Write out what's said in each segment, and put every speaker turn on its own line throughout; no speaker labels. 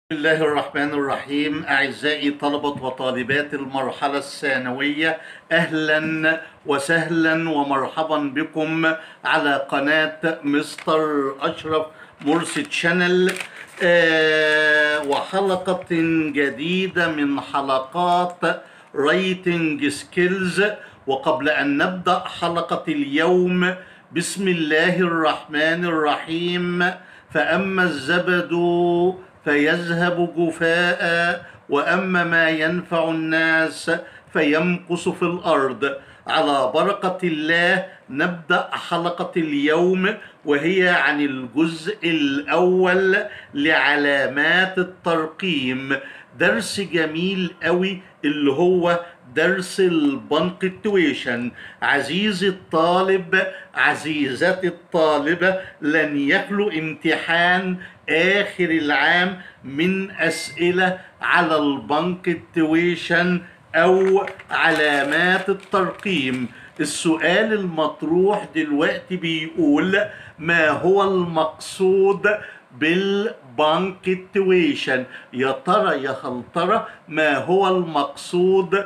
بسم الله الرحمن الرحيم أعزائي طلبة وطالبات المرحلة الثانوية أهلا وسهلا ومرحبا بكم على قناة مستر أشرف مرسي تشانل آه وحلقة جديدة من حلقات رايتنج سكيلز وقبل أن نبدأ حلقة اليوم بسم الله الرحمن الرحيم فأما الزبد فيذهب جفاء واما ما ينفع الناس فيمكث في الارض على بركه الله نبدا حلقه اليوم وهي عن الجزء الاول لعلامات الترقيم درس جميل قوي اللي هو درس البنكتويشن عزيزي الطالب عزيزتي الطالبة لن يخلو امتحان آخر العام من أسئلة على البنكتويشن أو علامات الترقيم السؤال المطروح دلوقتي بيقول ما هو المقصود بالبنكتويشن يا ترى يا هل ترى ما هو المقصود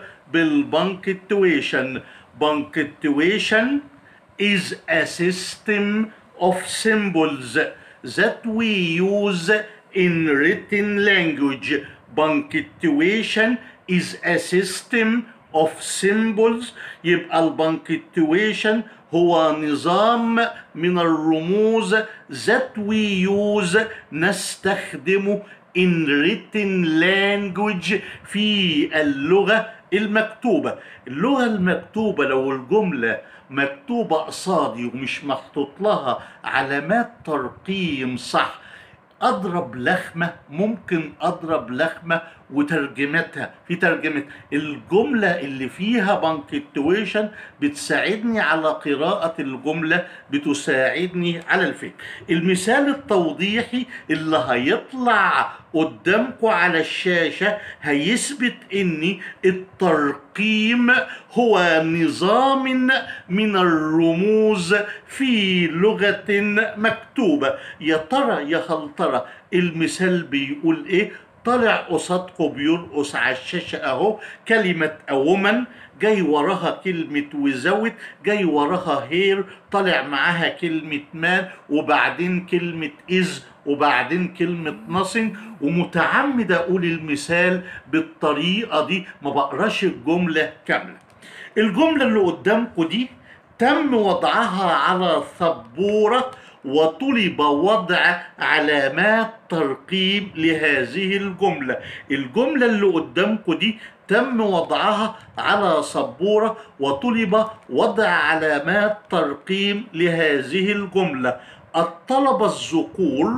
بالبنكتويشن punctuation is a system of symbols that we use in written language punctuation is a system of symbols يبقى البنكتويشن هو نظام من الرموز that we use نستخدمه in written language في اللغة المكتوبة اللغة المكتوبة لو الجملة مكتوبة قصادي ومش محطوط لها علامات ترقيم صح اضرب لخمه ممكن اضرب لخمه وترجمتها في ترجمه الجمله اللي فيها بانكتويشن بتساعدني على قراءه الجمله بتساعدني على الفهم المثال التوضيحي اللي هيطلع قدامكم على الشاشه هيثبت ان الترقيم هو نظام من الرموز في لغه مكتوبه يا ترى يا هل ترى المثال بيقول ايه طالع قصادكم بيرقص على الشاشه اهو كلمه اومن جاي وراها كلمة وزوت جاي وراها هير طالع معاها كلمة مان وبعدين كلمة إز وبعدين كلمة نصن ومتعمد أقول المثال بالطريقة دي ما بقراش الجملة كاملة الجملة اللي قدامكم دي تم وضعها على سبورة وطلب وضع علامات ترقيم لهذه الجملة الجملة اللي قدامكم دي تم وضعها على سبورة وطلب وضع علامات ترقيم لهذه الجملة الطلبة الذكور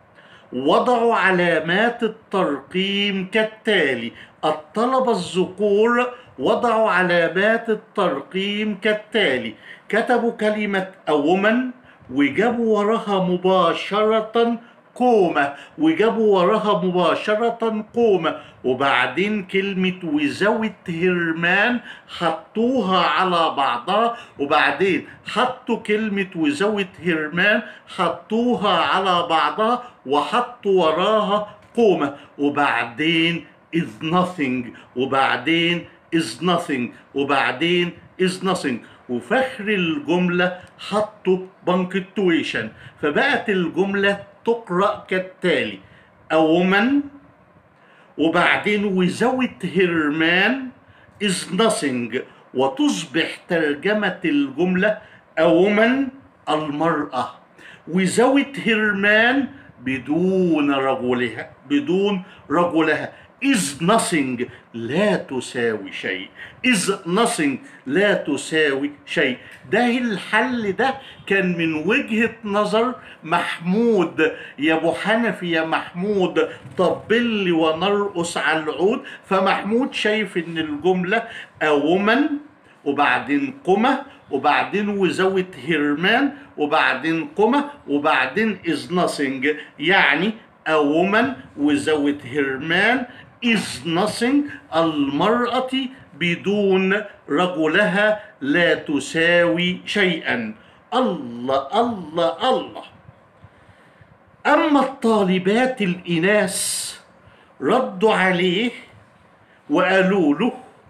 وضعوا علامات الترقيم كالتالي الطلبة الذكور وضعوا علامات الترقيم كالتالي كتبوا كلمة أومن وجابوا وراها مباشرة كومة وجابوا وراها مباشرة كومة وبعدين كلمة وزوت هرمان حطوها على بعضها وبعدين حطوا كلمة وزوت هرمان حطوها على بعضها وحطوا وراها كومة وبعدين is nothing وبعدين is nothing وبعدين is nothing وفخر الجملة حطوا بنكتويشن فبقت الجملة تقرأ كالتالي أومن وبعدين وزوت هرمان is nothing وتصبح ترجمة الجملة أومن المرأة وزوت هرمان بدون رجلها بدون رجلها is nothing لا تساوي شيء is nothing لا تساوي شيء ده الحل ده كان من وجهة نظر محمود يا ابو حنفي يا محمود طبل لي ونرقص على العود فمحمود شايف ان الجملة أومن وبعدين قمة وبعدين وزوت هرمان وبعدين قمة وبعدين is nothing يعني a woman without her man is nothing المرأة بدون رجلها لا تساوي شيئا الله الله الله أما الطالبات الإناث ردوا عليه وقالوا له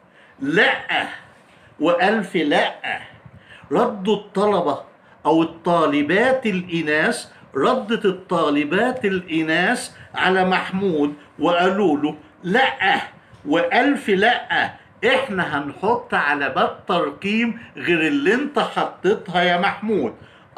لا وألف لا ردوا الطلبة أو الطالبات الإناث ردت الطالبات الإناث على محمود وقالوا له لا وألف لا احنا هنحط علامات ترقيم غير اللي انت حطيتها يا محمود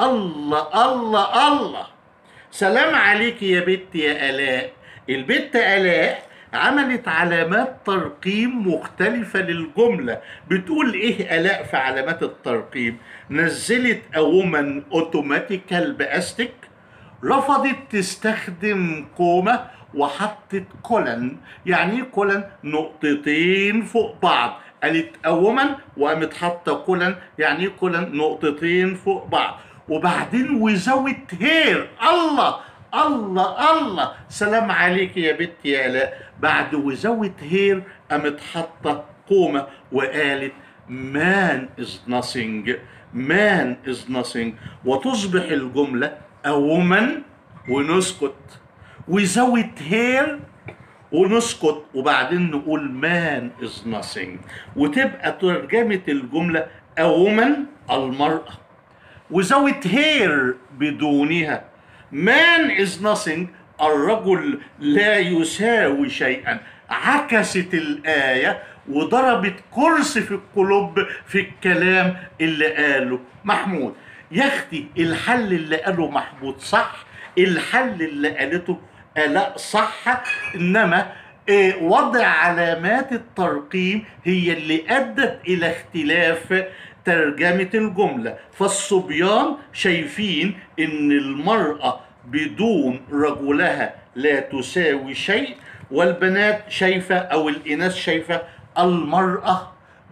الله الله الله سلام عليك يا بت يا آلاء البت آلاء عملت علامات ترقيم مختلفة للجملة بتقول ايه آلاء في علامات الترقيم نزلت أوما اوتوماتيكال بأستك رفضت تستخدم كومة وحطت كولن يعني ايه كولن نقطتين فوق بعض قالت أوما وقامت حاطة كولن يعني ايه كولن نقطتين فوق بعض وبعدين وزوت هير الله الله الله سلام عليك يا بنت يا آلاء بعد وزوت هير قامت حاطة قومة وقالت man is nothing man is nothing وتصبح الجملة a woman ونسكت وزوت هير ونسكت وبعدين نقول man is nothing وتبقى ترجمة الجملة a woman المرأة وزوت هير بدونها man is nothing الرجل لا يساوي شيئا عكست الآية وضربت كرسي في القلوب في الكلام اللي قاله محمود يا اختي الحل اللي قاله محمود صح الحل اللي قالته آلاء صح انما إيه، وضع علامات الترقيم هي اللي ادت الى اختلاف ترجمة الجملة فالصبيان شايفين ان المرأة بدون رجلها لا تساوي شيء والبنات شايفة او الاناث شايفة المرأة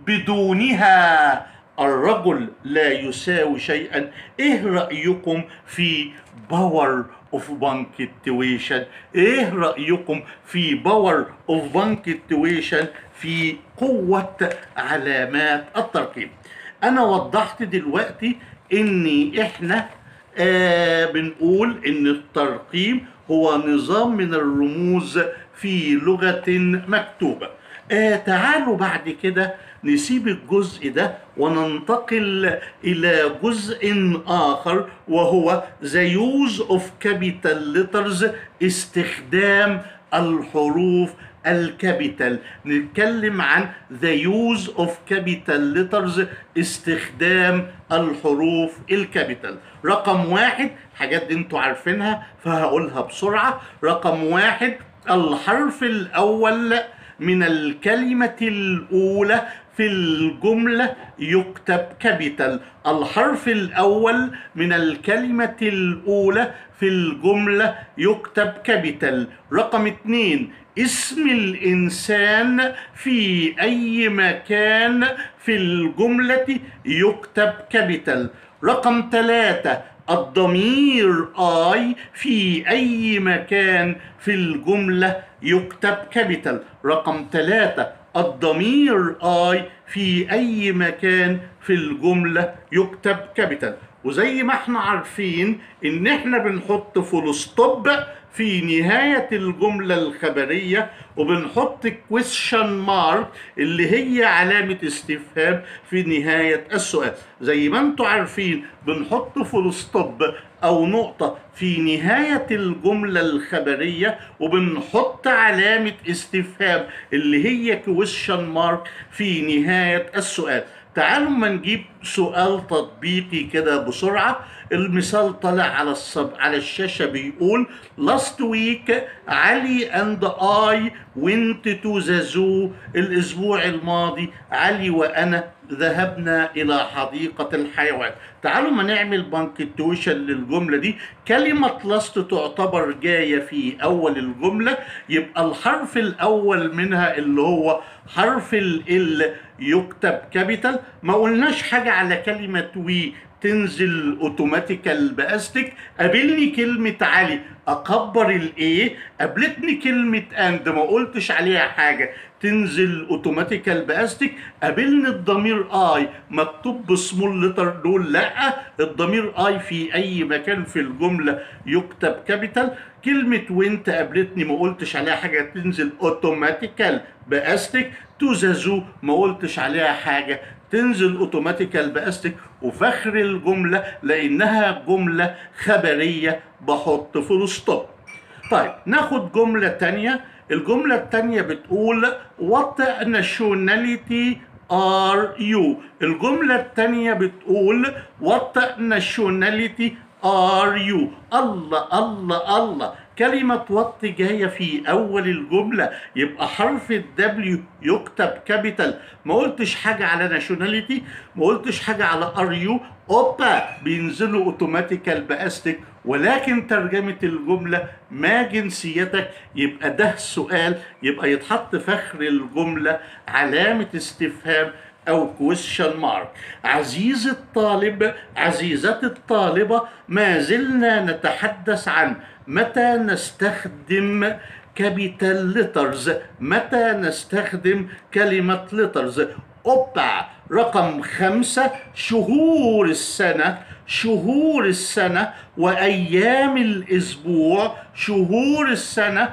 بدونها الرجل لا يساوي شيئا ايه رأيكم في باور اوف بانكتويشن ايه رأيكم في باور اوف بانكتويشن في قوة علامات الترقيم انا وضحت دلوقتي ان احنا آه بنقول ان الترقيم هو نظام من الرموز في لغة مكتوبة آه تعالوا بعد كده نسيب الجزء ده وننتقل إلى جزء آخر وهو the use of capital letters استخدام الحروف الكابيتال نتكلم عن the use of capital letters استخدام الحروف الكابيتال رقم واحد حاجات دي انتوا عارفينها فهقولها بسرعة رقم واحد الحرف الأول من الكلمة الأولى في الجملة يكتب كابيتال الحرف الأول من الكلمة الأولى في الجملة يكتب كابيتال رقم اتنين اسم الإنسان في أي مكان في الجملة يكتب كابيتال رقم ثلاثة الضمير آي في أي مكان في الجملة يكتب كابيتال رقم ثلاثة الضمير آي في أي مكان في الجملة يكتب كابيتال وزي ما احنا عارفين ان احنا بنحط فول ستوب في نهاية الجملة الخبرية وبنحط كويشن مارك اللي هي علامة استفهام في نهاية السؤال زي ما انتوا عارفين بنحط فول ستوب أو نقطة في نهاية الجملة الخبرية وبنحط علامة استفهام اللي هي كويشن مارك في نهاية السؤال تعالوا ما نجيب سؤال تطبيقي كده بسرعة المثال طلع على الصب على الشاشة بيقول last week علي and I went to the zoo الأسبوع الماضي علي وأنا ذهبنا إلى حديقة الحيوان تعالوا ما نعمل بانكتويشن للجملة دي كلمة لاست تعتبر جاية في أول الجملة يبقى الحرف الأول منها اللي هو حرف ال يكتب كابيتال ما قلناش حاجة على كلمة وي تنزل اوتوماتيكال باستك قابلني كلمة علي اكبر الايه قابلتني كلمة اند ما قلتش عليها حاجة تنزل اوتوماتيكال باستك قابلني الضمير اي مكتوب بسمول لتر دول لا الضمير اي في اي مكان في الجملة يكتب كابيتال كلمة وانت قابلتني ما قلتش عليها حاجة تنزل اوتوماتيكال باستك تو ذا زو ما قلتش عليها حاجة تنزل اوتوماتيكال باستك وفخر الجملة لانها جملة خبرية بحط فول ستوب طيب ناخد جملة تانية الجملة التانية بتقول what nationality are you الجملة التانية بتقول what nationality are you الله الله الله كلمة وات جاية في أول الجملة يبقى حرف الدبليو يكتب كابيتال ما قلتش حاجة على ناشوناليتي ما قلتش حاجة على ار يو اوبا بينزلوا اوتوماتيكال باستك ولكن ترجمة الجملة ما جنسيتك يبقى ده سؤال يبقى يتحط فخر الجملة علامة استفهام أو question mark عزيز الطالب عزيزة الطالبة ما زلنا نتحدث عن متى نستخدم كابيتال ليترز متى نستخدم كلمة ليترز أوبا رقم خمسة شهور السنة شهور السنة وأيام الأسبوع شهور السنة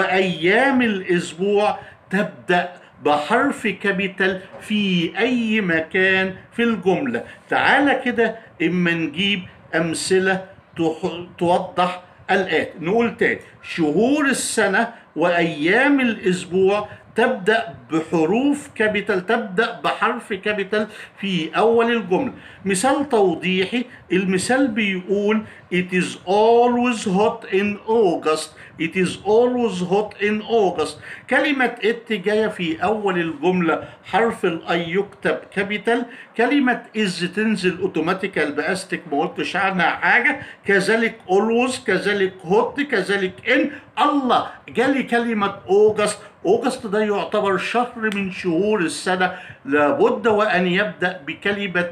وأيام الأسبوع تبدأ بحرف كابيتال في أي مكان في الجملة تعالى كده إما نجيب أمثلة تح- توضح الآتي نقول تاني شهور السنة وأيام الأسبوع تبدأ بحروف كابيتال تبدأ بحرف كابيتال في أول الجملة مثال توضيحي المثال بيقول It is always hot in August It is always hot in August كلمة it جاية في أول الجملة حرف الأي يكتب كابيتال كلمة is تنزل اوتوماتيكال بأستك ما قلتش عنها حاجة كذلك always كذلك hot كذلك in الله جالي كلمة أوجست أوجست ده يعتبر شهر من شهور السنة لابد وأن يبدأ بكلمة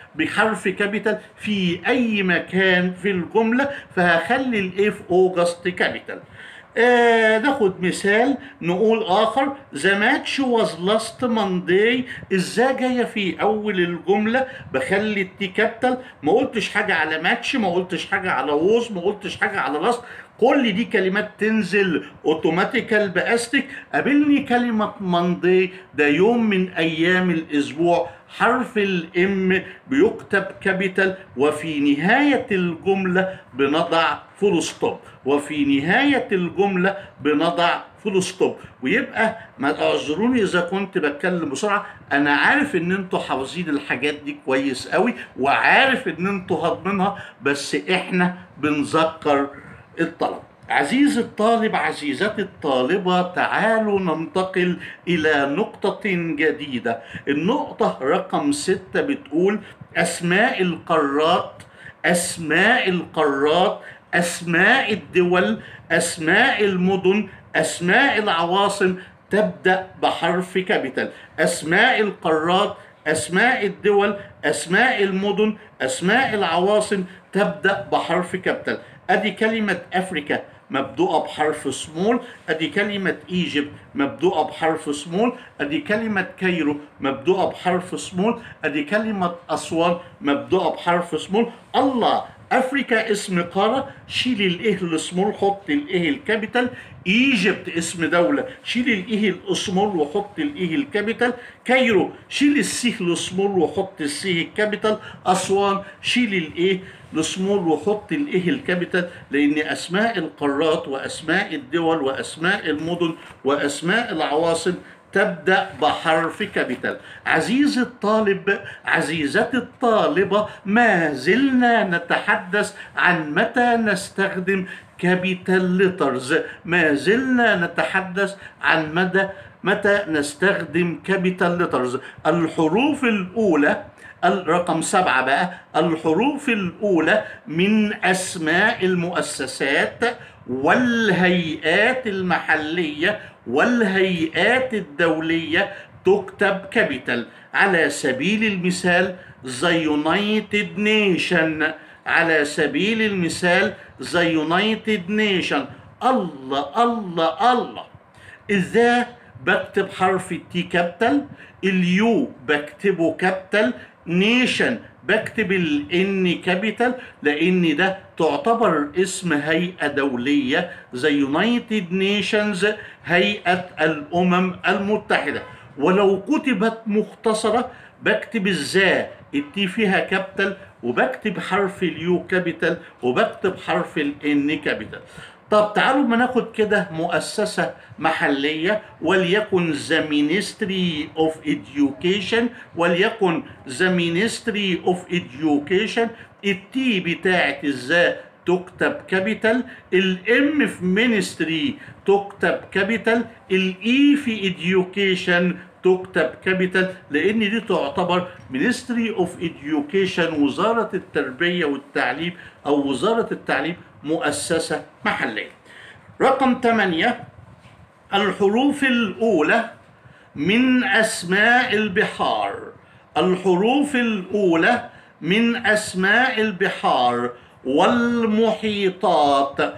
بحرف كابيتال في أي مكان في الجملة فهخلي الإيه في أوجست كابيتال آه ناخد مثال نقول آخر The match was last Monday إزاي جاية في أول الجملة بخلي التي كابيتال ما قلتش حاجة على ماتش ما قلتش حاجة على ووز ما قلتش حاجة على لاست كل دي كلمات تنزل اوتوماتيكال باستك قابلني كلمة ماندي ده يوم من ايام الاسبوع حرف الام بيكتب كابيتال وفي نهاية الجملة بنضع فول ستوب وفي نهاية الجملة بنضع فول ستوب ويبقى ما اعذروني اذا كنت بتكلم بسرعة انا عارف ان انتوا حافظين الحاجات دي كويس قوي وعارف ان انتوا هضمنها بس احنا بنذكر الطلب عزيز الطالب عزيزتي الطالبة تعالوا ننتقل إلى نقطة جديدة النقطة رقم ستة بتقول أسماء القارات أسماء القارات أسماء الدول أسماء المدن أسماء العواصم تبدأ بحرف كابيتال أسماء القارات أسماء الدول أسماء المدن أسماء العواصم تبدأ بحرف كابيتال ادي كلمة افريكا مبدوءة بحرف سمول ادي كلمة ايجيبت مبدوءة بحرف سمول ادي كلمة كايرو مبدوءة بحرف سمول ادي كلمة اسوان مبدوءة بحرف سمول الله افريكا اسم قارة شيل الايه السمول حط الايه الكابيتال ايجيبت اسم دولة شيل الايه السمول وحط الايه الكابيتال كايرو شيل السي السمول وحط السي الكابيتال اسوان شيل الايه السمول وحط الايه الكابيتال لان اسماء القارات واسماء الدول واسماء المدن واسماء العواصم تبدأ بحرف كابيتال عزيزي الطالب عزيزتي الطالبة ما زلنا نتحدث عن متى نستخدم كابيتال ليترز ما زلنا نتحدث عن مدى متى نستخدم كابيتال ليترز الحروف الأولى الرقم سبعة بقى الحروف الأولى من أسماء المؤسسات والهيئات المحلية والهيئات الدولية تكتب كابيتال على سبيل المثال The United Nation على سبيل المثال The United Nation الله الله الله إذا بكتب حرف التي كابيتال اليو بكتبه كابيتال نيشن بكتب الان كابيتال لان ده تعتبر اسم هيئه دوليه زي يونايتد نيشنز هيئه الامم المتحده ولو كتبت مختصره بكتب الزا التي فيها كابيتال وبكتب حرف اليو كابيتال وبكتب حرف الان كابيتال طب تعالوا ما ناخد كده مؤسسة محلية وليكن ذا مينستري اوف education وليكن ذا مينستري اوف education التي بتاعت الذا تكتب كابيتال الام في مينستري تكتب كابيتال الاي في education تكتب كابيتال لان دي تعتبر مينستري اوف education وزارة التربية والتعليم او وزارة التعليم مؤسسة محلية رقم 8 الحروف الأولى من أسماء البحار الحروف الأولى من أسماء البحار والمحيطات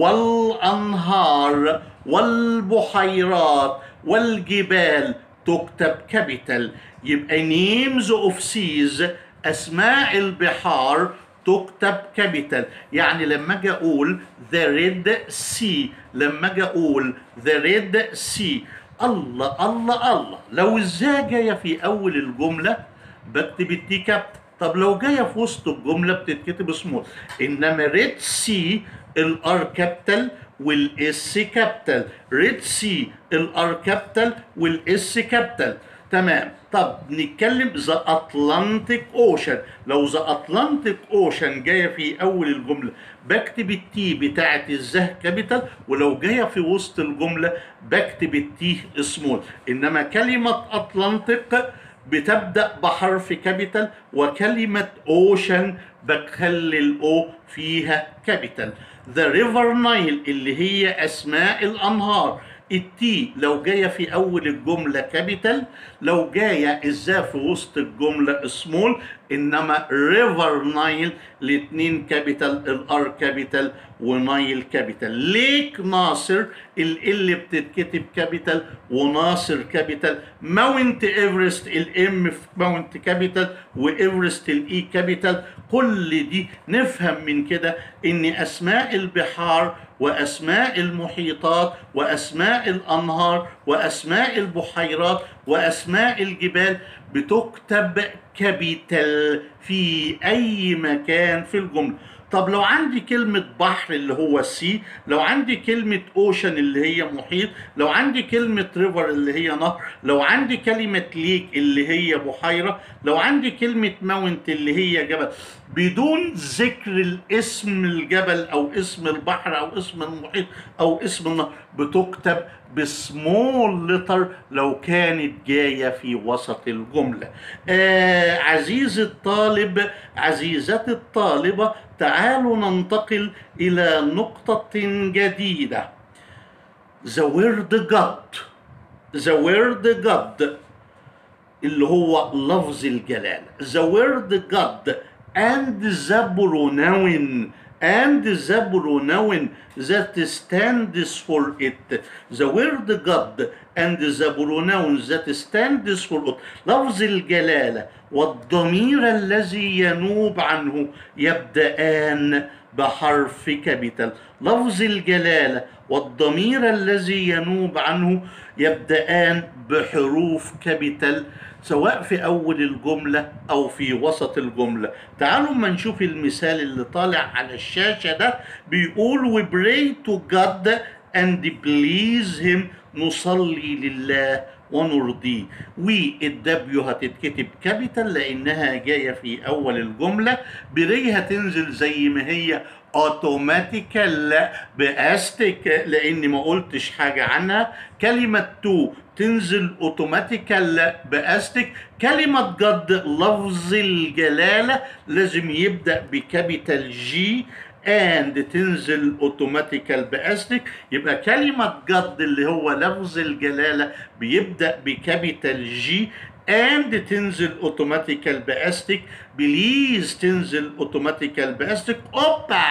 والأنهار والبحيرات والجبال تكتب كابيتال يبقى names of seas أسماء البحار تكتب كابيتال يعني لما اجي اقول the red sea لما اجي اقول the red sea الله الله الله لو ازاي جايه في اول الجمله بكتب التي كابيتال طب لو جايه في وسط الجمله بتتكتب سمول انما ريد سي الار كابيتال والاس كابيتال ريد سي الار كابيتال والاس كابيتال تمام طب نتكلم ذا اتلانتيك اوشن لو ذا اتلانتيك اوشن جايه في اول الجمله بكتب التي بتاعت الزه كابيتال ولو جايه في وسط الجمله بكتب التي سمول انما كلمه اتلانتيك بتبدا بحرف كابيتال وكلمه اوشن بخلي الاو فيها كابيتال ذا ريفر نايل اللي هي اسماء الانهار التي لو جايه في اول الجمله كابيتال لو جايه الزا في وسط الجمله سمول انما ريفر نايل الاثنين كابيتال الار كابيتال ونايل كابيتال ليك ناصر ال بتتكتب كابيتال وناصر كابيتال ماونت ايفرست الام في ماونت كابيتال وايفرست الاي كابيتال كل دي نفهم من كده ان اسماء البحار واسماء المحيطات واسماء الانهار واسماء البحيرات واسماء الجبال بتكتب كابيتال في اي مكان في الجمله طب لو عندي كلمة بحر اللي هو سي لو عندي كلمة اوشن اللي هي محيط لو عندي كلمة ريفر اللي هي نهر لو عندي كلمة ليك اللي هي بحيرة لو عندي كلمة ماونت اللي هي جبل بدون ذكر الاسم الجبل او اسم البحر او اسم المحيط او اسم النهر بتكتب بسمول لتر لو كانت جاية في وسط الجملة آه عزيزي الطالب عزيزتي الطالبة تعالوا ننتقل إلى نقطة جديدة The word God The word God اللي هو لفظ الجلالة The word God and the pronoun and the pronoun that stands for it the word God and the pronoun that stands for it لفظ الجلالة والضمير الذي ينوب عنه يبدأان بحرف كابيتال لفظ الجلالة والضمير الذي ينوب عنه يبدأان بحروف كابيتال سواء في أول الجملة أو في وسط الجملة تعالوا ما نشوف المثال اللي طالع على الشاشة ده بيقول we pray to God and please him نصلي لله ونرضيه والدبليو هتتكتب كابيتال لانها جايه في اول الجمله بري هتنزل زي ما هي اوتوماتيكال باستيك لاني ما قلتش حاجه عنها كلمه تو تنزل اوتوماتيكال باستيك كلمه جد لفظ الجلاله لازم يبدا بكابيتال جي اند تنزل اوتوماتيكال باستيك يبقى كلمه جد اللي هو لفظ الجلاله بيبدا بكابيتال جي اند تنزل اوتوماتيكال باستيك بليز تنزل اوتوماتيكال باستيك اوبا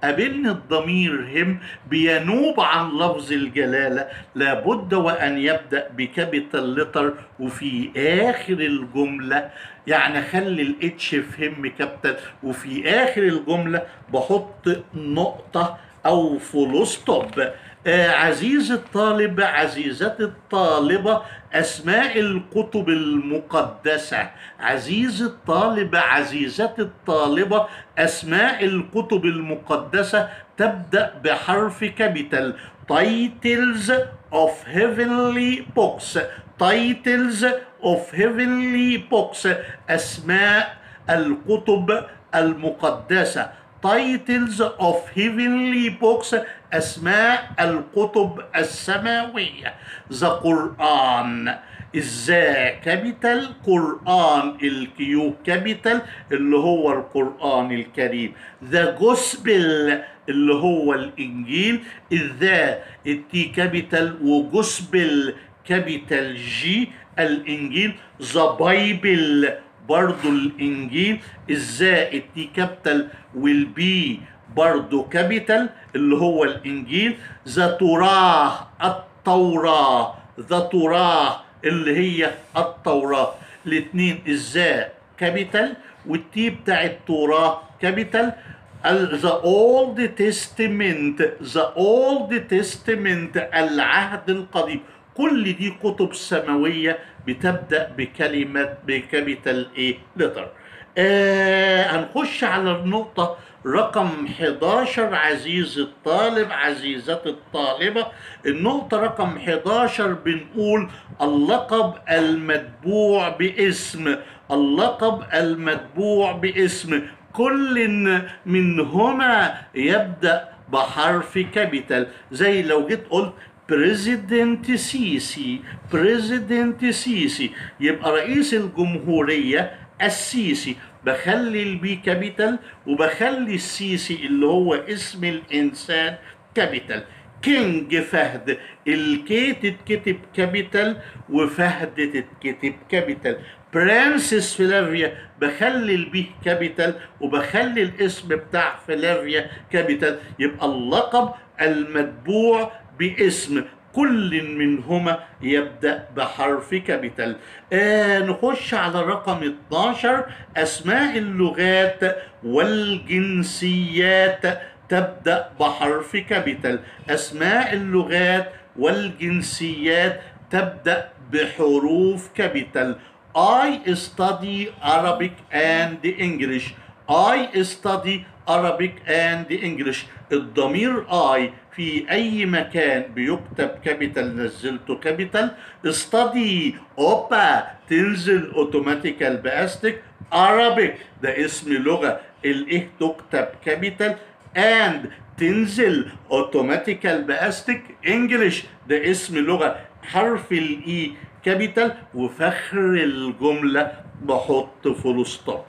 قابلني الضمير هم بينوب عن لفظ الجلالة لابد وأن يبدأ بكابيتال لتر وفي آخر الجملة يعني خلي الاتش في هم كابيتال وفي آخر الجملة بحط نقطة أو فول ستوب آه عزيز الطالب عزيزتي الطالبة أسماء الكتب المقدسة عزيز الطالب عزيزتي الطالبة أسماء الكتب المقدسة تبدأ بحرف كابيتال titles of heavenly books titles of heavenly books أسماء الكتب المقدسة titles of heavenly books أسماء الكتب السماوية the قرآن الزا كابيتال قرآن الكيو كابيتال اللي هو القرآن الكريم ذا جوسبل اللي هو الإنجيل الذا التي كابيتال وجوسبل كابيتال جي الإنجيل ذا بايبل برضو الانجيل الزائد تي كابيتال والبي برضو كابيتال اللي هو الانجيل ذا تراه التوراه ذا تراه اللي هي التوراه الاثنين الزاء كابيتال والتي بتاع التوراه كابيتال ذا اولد تestament ذا اولد تestament العهد القديم كل دي كتب سماويه بتبدا بكلمه بكابيتال ايه لتر آه هنخش على النقطه رقم 11 عزيز الطالب عزيزتي الطالبة النقطة رقم 11 بنقول اللقب المتبوع باسم اللقب المتبوع باسم كل منهما يبدأ بحرف كابيتال زي لو جيت قلت بريزيدنت سيسي بريزيدنت سيسي يبقى رئيس الجمهورية السيسي بخلي البي كابيتال وبخلي السيسي اللي هو اسم الانسان كابيتال كينج فهد الكي تتكتب كابيتال وفهد تتكتب كابيتال برنسس فلافيا بخلي البي كابيتال وبخلي الاسم بتاع فلافيا كابيتال يبقى اللقب المتبوع باسم كل منهما يبدأ بحرف كابيتال آه نخش على رقم 12 أسماء اللغات والجنسيات تبدأ بحرف كابيتال أسماء اللغات والجنسيات تبدأ بحروف كابيتال I study Arabic and English I study Arabic and English الضمير I في أي مكان بيكتب كابيتال نزلته كابيتال study أوبا تنزل اوتوماتيكال باستك Arabic ده اسم لغة الايه تكتب كابيتال and تنزل اوتوماتيكال باستك انجلش ده اسم لغة حرف الاي كابيتال وفخر الجملة بحط فول ستوب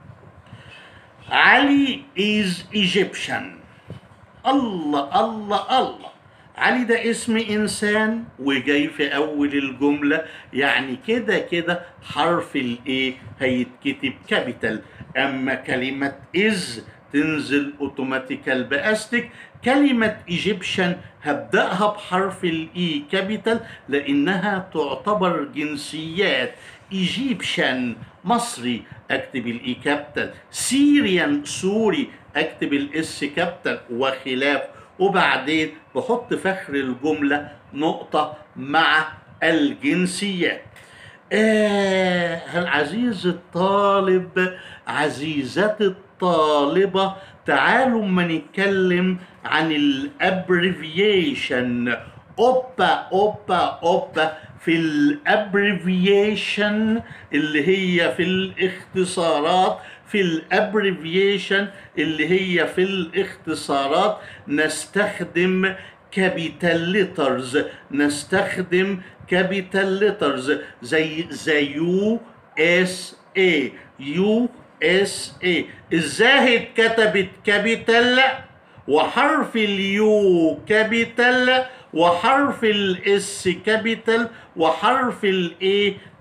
علي is Egyptian الله الله الله علي ده اسم انسان وجاي في اول الجمله يعني كده كده حرف الايه هيتكتب كابيتال اما كلمه از تنزل اوتوماتيكال باستك كلمة ايجيبشن هبدأها بحرف الاي كابيتال لانها تعتبر جنسيات ايجيبشن مصري اكتب الاي كابيتال سيريان سوري اكتب الاس كابيتال وخلاف وبعدين بحط فخر الجملة نقطة مع الجنسيات آه العزيز الطالب عزيزتي الطالبة تعالوا ما نتكلم عن الابريفيشن اوبا اوبا اوبا في الابريفيشن اللي هي في الاختصارات في الابريفيشن اللي هي في الاختصارات نستخدم كابيتال ليترز نستخدم كابيتال ليترز زي زي يو اس اي يو اس اي ازاي اتكتبت كابيتال وحرف اليو كابيتال وحرف الاس كابيتال وحرف الاي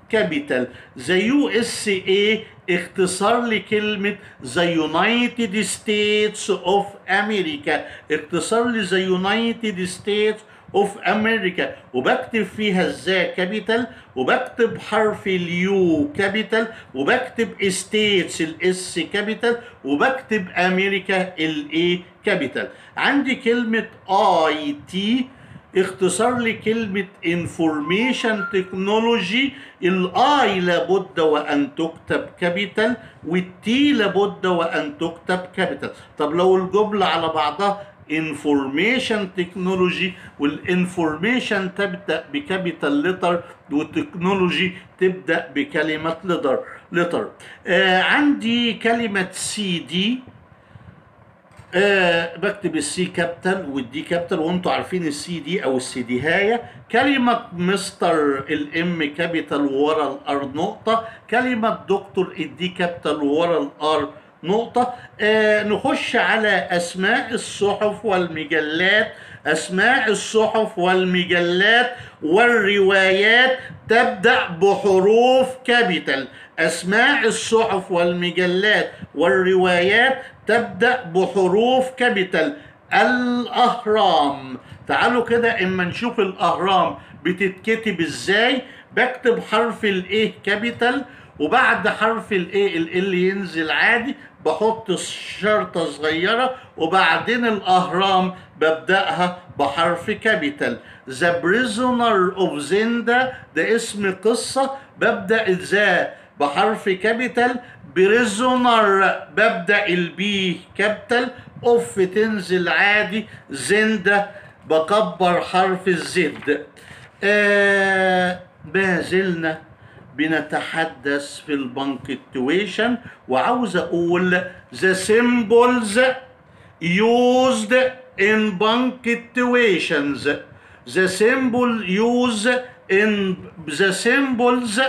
كابيتال زي يو اس اي اختصار لكلمة ذا يونايتد ستيتس اوف امريكا اختصار لذا يونايتد ستيتس اوف امريكا وبكتب فيها الذا كابيتال وبكتب حرف اليو كابيتال وبكتب ستيتس الاس كابيتال وبكتب امريكا الاي كابيتال عندي كلمة اي تي اختصار لكلمة انفورميشن تكنولوجي الاي لابد وان تكتب كابيتال والتي لابد وان تكتب كابيتال طب لو الجملة على بعضها انفورميشن تكنولوجي والانفورميشن تبدا بكابيتال لتر والتكنولوجي تبدا بكلمه لتر لتر آه عندي كلمه سي دي آه بكتب السي كابيتال والدي كابيتال وانتم عارفين السي دي او السي دي هاية كلمة مستر الام كابيتال ورا الار نقطة كلمة دكتور الدي كابيتال ورا الار نقطة آه نخش على أسماء الصحف والمجلات أسماء الصحف والمجلات والروايات تبدأ بحروف كابيتال أسماء الصحف والمجلات والروايات تبدأ بحروف كابيتال الأهرام تعالوا كده إما نشوف الأهرام بتتكتب إزاي بكتب حرف الإيه كابيتال وبعد حرف الايه ال ينزل عادي بحط شرطة صغيرة وبعدين الأهرام ببدأها بحرف كابيتال ذا بريزونر اوف زندا ده اسم قصة ببدأ ذا بحرف كابيتال بريزونر ببدأ البي كابيتال اوف تنزل عادي زندا بكبر حرف الزد آه ما زلنا بنتحدث في البنكتويشن وعاوز اقول the symbols used in punctuations the symbol used in the symbols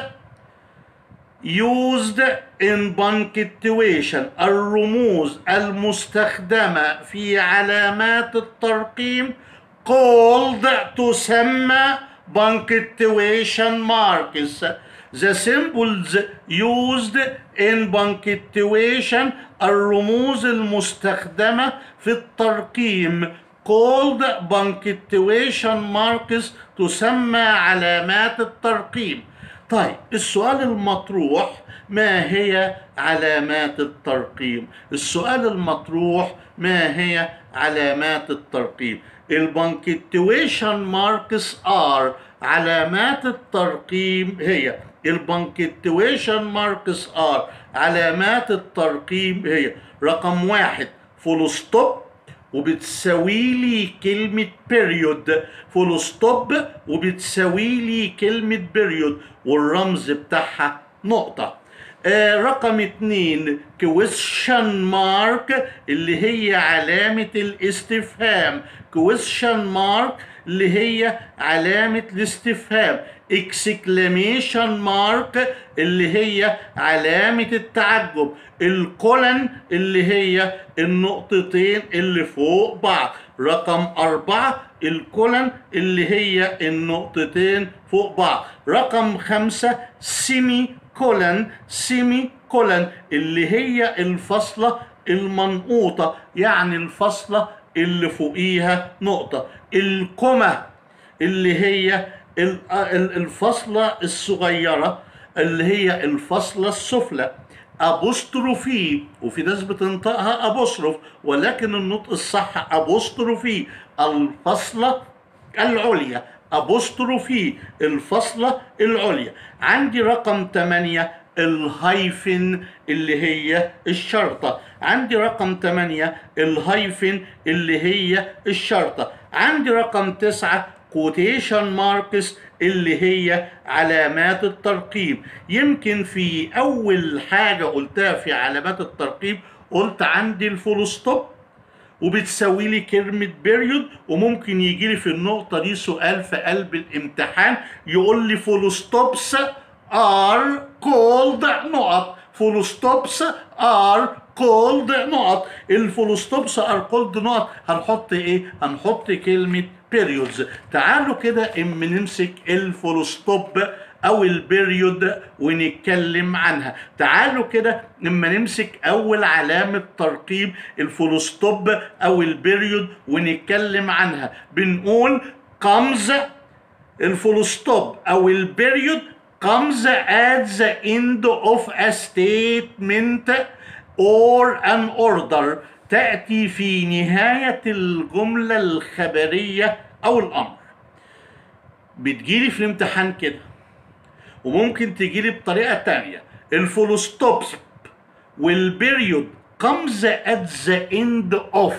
used in punctuation الرموز المستخدمة في علامات الترقيم called تسمى punctuation marks the symbols used in punctuation الرموز المستخدمة في الترقيم called punctuation marks تسمى علامات الترقيم طيب السؤال المطروح ما هي علامات الترقيم السؤال المطروح ما هي علامات الترقيم البنكتويشن ماركس ار علامات الترقيم هي البنكتويشن ماركس ار علامات الترقيم هي رقم واحد فول ستوب وبتساوي لي كلمة بيريود فول ستوب وبتساوي لي كلمة بيريود والرمز بتاعها نقطة آه رقم اتنين كويشن مارك اللي هي علامة الاستفهام كويشن مارك اللي هي علامة الاستفهام اكسكلاميشن مارك اللي هي علامة التعجب الكولن اللي هي النقطتين اللي فوق بعض رقم أربعة الكولن اللي هي النقطتين فوق بعض رقم خمسة سيمي كولن سيمي كولن اللي هي الفصلة المنقوطة يعني الفصلة اللي فوقيها نقطة الكومة اللي هي الفصلة الصغيرة اللي هي الفصلة السفلى أبوستروفي وفي ناس بتنطقها أبوستروف ولكن النطق الصح أبوستروفي الفصلة العليا أبوستروفي الفصلة العليا عندي رقم 8 الهايفن اللي هي الشرطة عندي رقم 8 الهايفن اللي هي الشرطة عندي رقم 9 كوتيشن ماركس اللي هي علامات الترقيم يمكن في اول حاجه قلتها في علامات الترقيم قلت عندي الفول ستوب وبتساوي لي كلمة بيريود وممكن يجي لي في النقطة دي سؤال في قلب الامتحان يقول لي فول ستوبس ار كولد نقط فول ستوبس ار كولد نقط الفول ستوبس ار كولد نقط هنحط ايه؟ هنحط كلمة periods تعالوا كده اما نمسك الفول ستوب او البريود ونتكلم عنها تعالوا كده لما نمسك اول علامة ترقيم الفولوستوب او البريود ونتكلم عنها بنقول comes الفولوستوب او البريود comes at the end of a statement or an order تأتي في نهاية الجملة الخبرية أو الأمر بتجيلي في الامتحان كده وممكن تجيلي بطريقة تانية الفولوستوب والبريود comes at the end of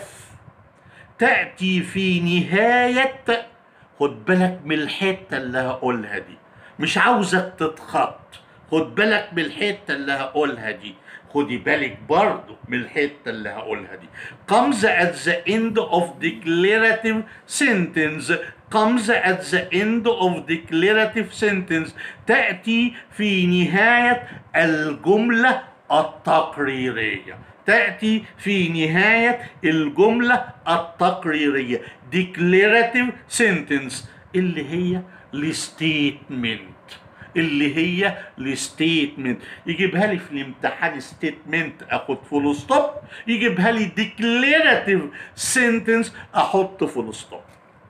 تأتي في نهاية خد بالك من الحتة اللي هقولها دي مش عاوزك تتخط خد بالك من الحتة اللي هقولها دي خدي بالك برضو من الحتة اللي هقولها دي comes at the end of declarative sentence comes at the end of declarative sentence تأتي في نهاية الجملة التقريرية تأتي في نهاية الجملة التقريرية declarative sentence اللي هي الستيتمنت اللي هي الستيتمنت يجيبها لي في الامتحان ستيتمنت اخد فول ستوب يجيبها لي ديكليراتيف سنتنس احط فول ستوب